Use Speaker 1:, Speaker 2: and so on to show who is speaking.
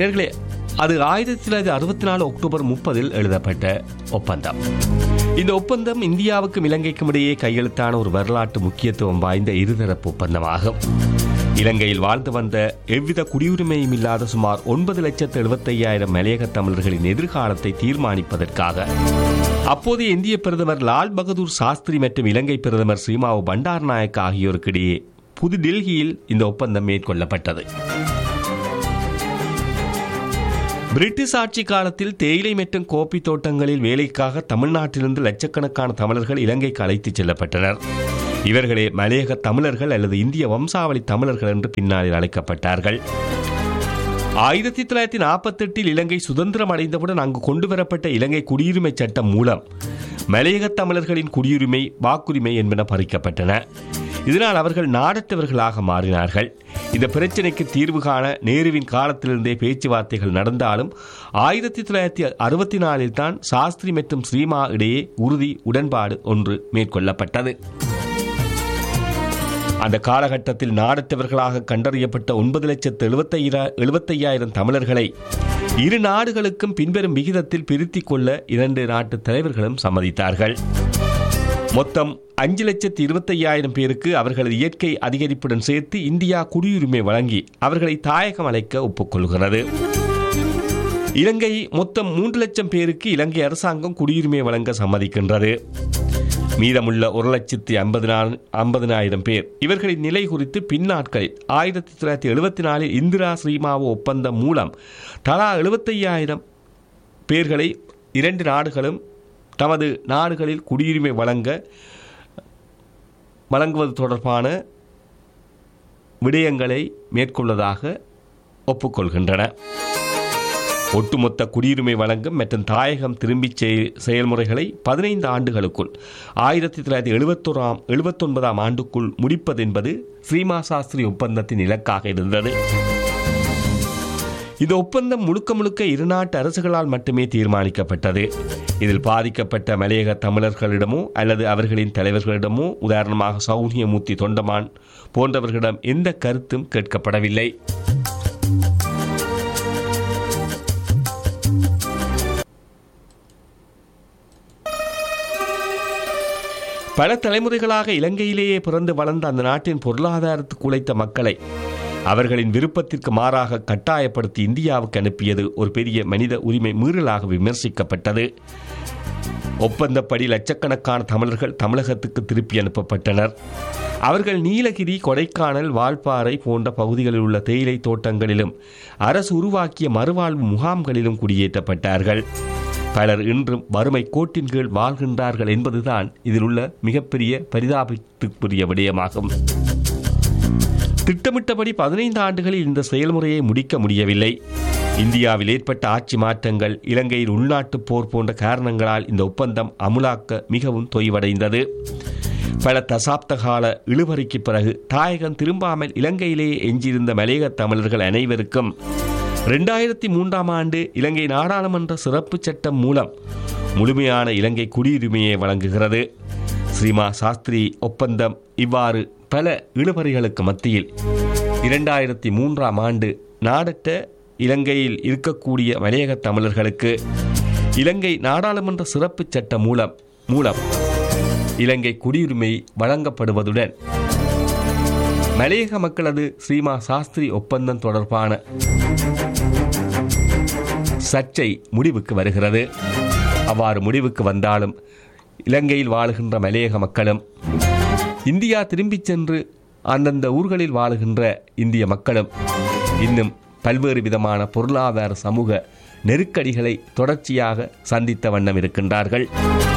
Speaker 1: நேர்களே அது ஆயிரத்தி தொள்ளாயிரத்தி அறுபத்தி நாலு அக்டோபர் முப்பதில் எழுதப்பட்ட ஒப்பந்தம் இந்த ஒப்பந்தம் இந்தியாவுக்கும் இலங்கைக்கும் இடையே கையெழுத்தான ஒரு வரலாற்று முக்கியத்துவம் வாய்ந்த இருதரப்பு ஒப்பந்தமாகும் இலங்கையில் வாழ்ந்து வந்த எவ்வித குடியுரிமையும் இல்லாத சுமார் ஒன்பது லட்சத்து எழுபத்தையாயிரம் மலையக தமிழர்களின் எதிர்காலத்தை தீர்மானிப்பதற்காக அப்போதைய இந்திய பிரதமர் லால் பகதூர் சாஸ்திரி மற்றும் இலங்கை பிரதமர் ஸ்ரீமாவு பண்டாரநாயக் ஆகியோருக்கிடையே புது டெல்லியில் இந்த ஒப்பந்தம் மேற்கொள்ளப்பட்டது பிரிட்டிஷ் ஆட்சி காலத்தில் தேயிலை மற்றும் கோப்பி தோட்டங்களில் வேலைக்காக தமிழ்நாட்டிலிருந்து லட்சக்கணக்கான தமிழர்கள் இலங்கைக்கு அழைத்துச் செல்லப்பட்டனர் இவர்களே மலையக தமிழர்கள் அல்லது இந்திய வம்சாவளி தமிழர்கள் என்று பின்னாளில் அழைக்கப்பட்டார்கள் ஆயிரத்தி தொள்ளாயிரத்தி நாற்பத்தெட்டில் இலங்கை சுதந்திரம் அடைந்தவுடன் அங்கு கொண்டுவரப்பட்ட இலங்கை குடியுரிமை சட்டம் மூலம் மலையக தமிழர்களின் குடியுரிமை வாக்குரிமை என்பன பறிக்கப்பட்டன இதனால் அவர்கள் நாடற்றவர்களாக மாறினார்கள் இந்த பிரச்சினைக்கு தீர்வு காண நேருவின் காலத்திலிருந்தே பேச்சுவார்த்தைகள் நடந்தாலும் ஆயிரத்தி தொள்ளாயிரத்தி அறுபத்தி நாலில் தான் சாஸ்திரி மற்றும் ஸ்ரீமா இடையே உறுதி உடன்பாடு ஒன்று மேற்கொள்ளப்பட்டது அந்த காலகட்டத்தில் நாடற்றவர்களாக கண்டறியப்பட்ட ஒன்பது லட்சத்து எழுபத்தையா எழுபத்தையாயிரம் தமிழர்களை இரு நாடுகளுக்கும் பின்வரும் விகிதத்தில் பிரித்திக் கொள்ள இரண்டு நாட்டு தலைவர்களும் சம்மதித்தார்கள் மொத்தம் அஞ்சு லட்சத்து இருபத்தையாயிரம் பேருக்கு அவர்களது இயற்கை அதிகரிப்புடன் சேர்த்து இந்தியா குடியுரிமை வழங்கி அவர்களை தாயகம் அழைக்க ஒப்புக்கொள்கிறது இலங்கை மொத்தம் மூன்று லட்சம் பேருக்கு இலங்கை அரசாங்கம் குடியுரிமை வழங்க சம்மதிக்கின்றது மீதமுள்ள ஒரு லட்சத்தி ஐம்பதினாயிரம் ஐம்பதினாயிரம் பேர் இவர்களின் நிலை குறித்து பின்னாட்களில் ஆயிரத்தி தொள்ளாயிரத்தி எழுபத்தி நாலில் இந்திரா ஸ்ரீமாவோ ஒப்பந்தம் மூலம் தலா எழுபத்தையாயிரம் பேர்களை இரண்டு நாடுகளும் தமது நாடுகளில் குடியுரிமை வழங்க வழங்குவது தொடர்பான விடயங்களை மேற்கொள்வதாக ஒப்புக்கொள்கின்றன ஒட்டுமொத்த குடியுரிமை வழங்கும் மற்றும் தாயகம் திரும்பிச் செய்- செயல்முறைகளை பதினைந்து ஆண்டுகளுக்குள் ஆயிரத்தி தொள்ளாயிரத்தி எழுபத்தோராம் எழுபத்தொன்பதாம் ஆண்டுக்குள் முடிப்பது என்பது ஸ்ரீமா சாஸ்திரி ஒப்பந்தத்தின் இலக்காக இருந்தது இந்த ஒப்பந்தம் முழுக்க முழுக்க இரு நாட்டு அரசுகளால் மட்டுமே தீர்மானிக்கப்பட்டது இதில் பாதிக்கப்பட்ட மலையக தமிழர்களிடமோ அல்லது அவர்களின் தலைவர்களிடமோ உதாரணமாக சௌனியமூர்த்தி தொண்டமான் போன்றவர்களிடம் எந்த கருத்தும் கேட்கப்படவில்லை பல தலைமுறைகளாக இலங்கையிலேயே பிறந்து வளர்ந்த அந்த நாட்டின் பொருளாதாரத்துக்கு உழைத்த மக்களை அவர்களின் விருப்பத்திற்கு மாறாக கட்டாயப்படுத்தி இந்தியாவுக்கு அனுப்பியது ஒரு பெரிய மனித உரிமை மீறலாக விமர்சிக்கப்பட்டது ஒப்பந்தப்படி லட்சக்கணக்கான தமிழர்கள் தமிழகத்துக்கு திருப்பி அனுப்பப்பட்டனர் அவர்கள் நீலகிரி கொடைக்கானல் வால்பாறை போன்ற பகுதிகளில் உள்ள தேயிலை தோட்டங்களிலும் அரசு உருவாக்கிய மறுவாழ்வு முகாம்களிலும் குடியேற்றப்பட்டார்கள் பலர் இன்றும் வறுமை கோட்டின் கீழ் வாழ்கின்றார்கள் என்பதுதான் இதில் உள்ள மிகப்பெரிய பரிதாபத்துக்குரிய விடயமாகும் திட்டமிட்டபடி பதினைந்து ஆண்டுகளில் இந்த செயல்முறையை முடிக்க முடியவில்லை இந்தியாவில் ஏற்பட்ட ஆட்சி மாற்றங்கள் இலங்கையில் உள்நாட்டு போர் போன்ற காரணங்களால் இந்த ஒப்பந்தம் அமுலாக்க மிகவும் தொய்வடைந்தது பல தசாப்த கால இழுபறிக்கு பிறகு தாயகம் திரும்பாமல் இலங்கையிலேயே எஞ்சியிருந்த மலையக தமிழர்கள் அனைவருக்கும் ரெண்டாயிரத்தி மூன்றாம் ஆண்டு இலங்கை நாடாளுமன்ற சிறப்பு சட்டம் மூலம் முழுமையான இலங்கை குடியுரிமையை வழங்குகிறது ஸ்ரீமா சாஸ்திரி ஒப்பந்தம் இவ்வாறு பல இழுபறிகளுக்கு மத்தியில் இரண்டாயிரத்தி மூன்றாம் ஆண்டு நாடற்ற இலங்கையில் இருக்கக்கூடிய மலையக தமிழர்களுக்கு இலங்கை நாடாளுமன்ற சிறப்பு சட்டம் மூலம் மூலம் இலங்கை குடியுரிமை வழங்கப்படுவதுடன் மலையக மக்களது ஸ்ரீமா சாஸ்திரி ஒப்பந்தம் தொடர்பான சர்ச்சை முடிவுக்கு வருகிறது அவ்வாறு முடிவுக்கு வந்தாலும் இலங்கையில் வாழுகின்ற மலையக மக்களும் இந்தியா திரும்பிச் சென்று அந்தந்த ஊர்களில் வாழுகின்ற இந்திய மக்களும் இன்னும் பல்வேறு விதமான பொருளாதார சமூக நெருக்கடிகளை தொடர்ச்சியாக சந்தித்த வண்ணம் இருக்கின்றார்கள்